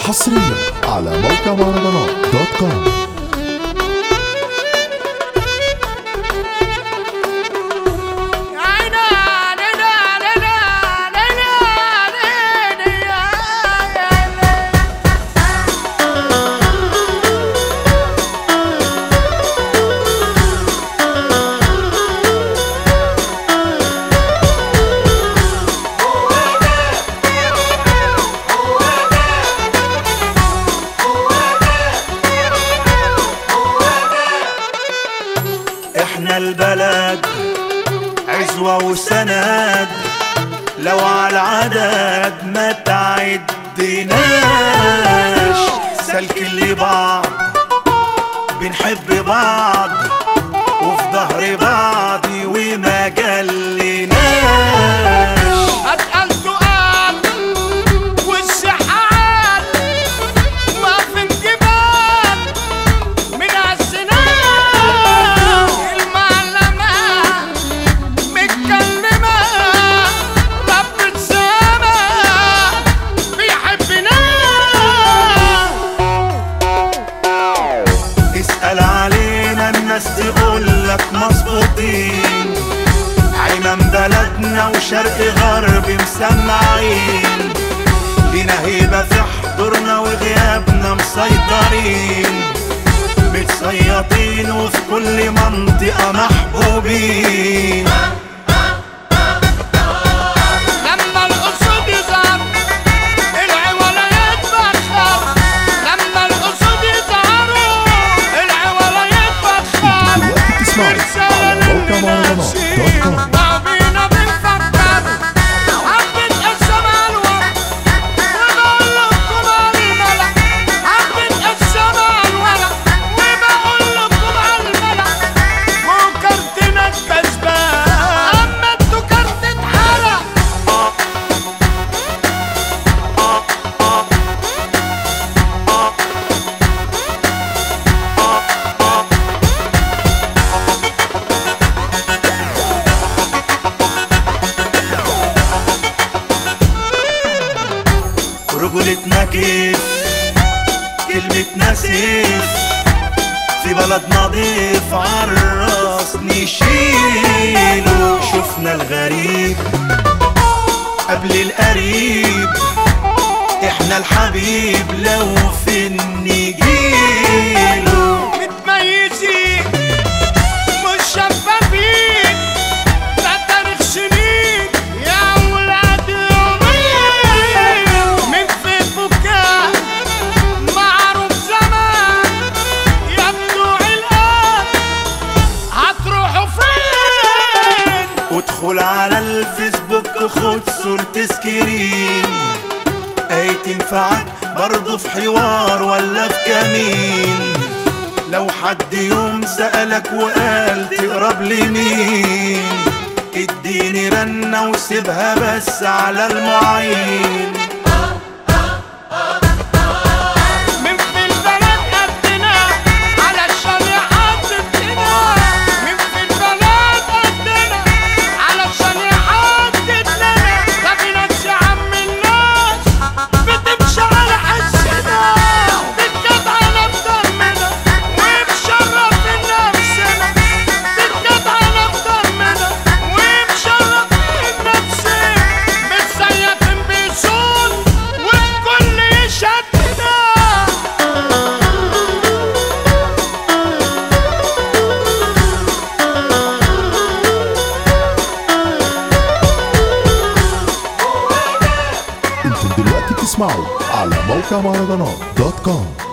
حصريا على موقع مهرجانات دوت كوم احنا البلد عزوة وسند لو على العدد ما تعدناش سلك اللي بعض بنحب بعض وفي ظهر بعض وما جلناش أتقل سؤال والشحال ما في انجبال من السنان المعلمة متكلمة رب السماء بيحبنا اسأل علينا الناس تقولك مظبوطين عمام بلدنا وشرق غرب مسمعين لينا هيبة في حضورنا وغيابنا مسيطرين متسيطين وفي كل منطقة محبوبين لما الأسود يظهر العواليات بتخر لما الأسود يظهروا العواليات بتخر دلوقتي بتسمعوا على موقع مهرجانات دوت كوم بينا بنفكر حبة قسم الورق وبقول لكم على الملأ حبة قسم الورق وبقول لكم على الملأ وكارتنا الكسبان أما انتوا كارت اتحرق رجولتنا كيف كلمتنا سيف في بلد نضيف عالراس نشيله شفنا الغريب قبل القريب احنا الحبيب لو فين نجيله متميزين مش شفافين ده تاريخ سنين يا ولاد يومين من فيسبوكات معروف زمان يا بتوع الآن هتروحوا فين وادخل على الفيسبوك خد صورة سكرين اي تنفعك برضه في حوار ولا في كمين لو حد يوم سألك وقال تقرب لمين اديني رنة وسيبها بس على المعين من في البلد قدنا على الشريعة ضدنا من في البلد قدنا على الشريعة ضدنا ده في ناس يا عم الناس بتمشي على حسنا بتجد على بدمنا وبشرف نفسنا بتجد على بدمنا وبشرف نفسنا متسيطين بيسون والكل يشدنا انتم دلوقتي بتسمعوا على موقع مهرجانات دوت كوم